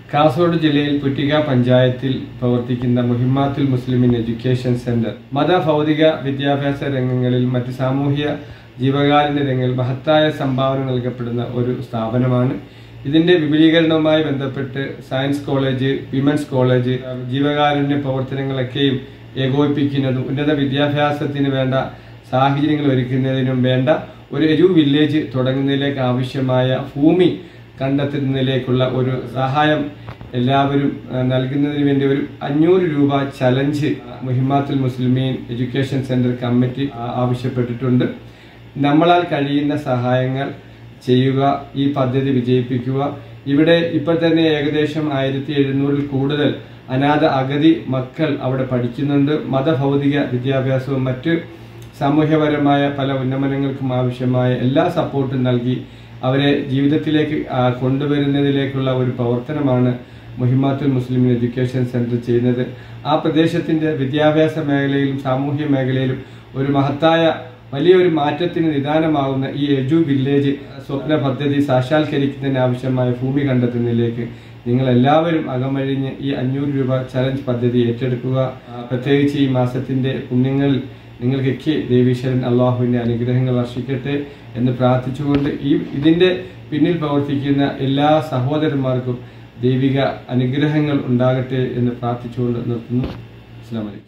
കാസർഗോഡ് ജില്ലയിൽ പുറ്റിക പഞ്ചായത്തിൽ പ്രവർത്തിക്കുന്ന മുഹിമാത്തുൽ മുസ്ലിമിൻ എഡ്യൂക്കേഷൻ സെന്റർ മത ഭൗതിക വിദ്യാഭ്യാസ രംഗങ്ങളിൽ മറ്റ് സാമൂഹ്യ ജീവകാരുണ്യ രംഗങ്ങളിൽ മഹത്തായ സംഭാവന നൽകപ്പെടുന്ന ഒരു സ്ഥാപനമാണ് ഇതിന്റെ വിപുലീകരണവുമായി ബന്ധപ്പെട്ട് സയൻസ് കോളേജ് വിമൻസ് കോളേജ് ജീവകാരുണ്യ പ്രവർത്തനങ്ങളൊക്കെയും ഏകോപിപ്പിക്കുന്നതും ഉന്നത വിദ്യാഭ്യാസത്തിന് വേണ്ട സാഹചര്യങ്ങൾ ഒരുക്കുന്നതിനും വേണ്ട ഒരു എരു വില്ലേജ് തുടങ്ങുന്നതിലേക്ക് ആവശ്യമായ ഭൂമി കണ്ടെത്തുന്നതിലേക്കുള്ള ഒരു സഹായം എല്ലാവരും ആ, നൽകുന്നതിന് വേണ്ടി ഒരു അഞ്ഞൂറ് രൂപ ചലഞ്ച് മുഹിമാത്തുൽ മുസ്ലിമീൻ എഡ്യൂക്കേഷൻ സെന്റർ കമ്മിറ്റി ആ- ആവശ്യപ്പെട്ടിട്ടുണ്ട് നമ്മളാൽ കഴിയുന്ന സഹായങ്ങൾ ചെയ്യുക ഈ പദ്ധതി വിജയിപ്പിക്കുക ഇവിടെ ഇപ്പോൾ തന്നെ ഏകദേശം ആയിരത്തി എഴുന്നൂറിൽ കൂടുതൽ അനാഥ അഗതി മക്കൾ അവിടെ പഠിക്കുന്നുണ്ട് മതഭൗതിക വിദ്യാഭ്യാസവും മറ്റ് സാമൂഹ്യപരമായ പല ഉന്നമനങ്ങൾക്കും ആവശ്യമായ എല്ലാ സപ്പോർട്ടും നൽകി അവരെ ജീവിതത്തിലേക്ക് ആ, കൊണ്ടുവരുന്നതിലേക്കുള്ള ഒരു പ്രവർത്തനമാണ് മുഹിമാത്തുൽ മുസ്ലിം എഡ്യൂക്കേഷൻ സെന്റർ ചെയ്യുന്നത് ആ പ്രദേശത്തിന്റെ വിദ്യാഭ്യാസ മേഖലയിലും സാമൂഹ്യ മേഖലയിലും ഒരു മഹത്തായ വലിയൊരു മാറ്റത്തിന് നിദാനമാകുന്ന ഈ എജു വില്ലേജ് സ്വപ്ന പദ്ധതി സാക്ഷാത്കരിക്കുന്നതിന് ആവശ്യമായ ഭൂമി കണ്ടെത്തുന്നതിലേക്ക് നിങ്ങൾ എല്ലാവരും അകമഴിഞ്ഞ് ഈ അഞ്ഞൂറ് രൂപ ചലഞ്ച് പദ്ധതി ഏറ്റെടുക്കുക ആ, പ്രത്യേകിച്ച് ഈ മാസത്തിന്റെ പുണ്യങ്ങളിൽ നിങ്ങൾക്കൊക്കെ ദേവീശ്വരൻ അള്ളാഹുവിന്റെ അനുഗ്രഹങ്ങൾ വർഷിക്കട്ടെ എന്ന് പ്രാർത്ഥിച്ചുകൊണ്ട് ഈ ഇതിന്റെ പിന്നിൽ പ്രവർത്തിക്കുന്ന എല്ലാ സഹോദരന്മാർക്കും ദൈവിക അനുഗ്രഹങ്ങൾ ഉണ്ടാകട്ടെ എന്ന് പ്രാർത്ഥിച്ചുകൊണ്ട് നിർത്തുന്നു അസ്സാം വലൈക്കും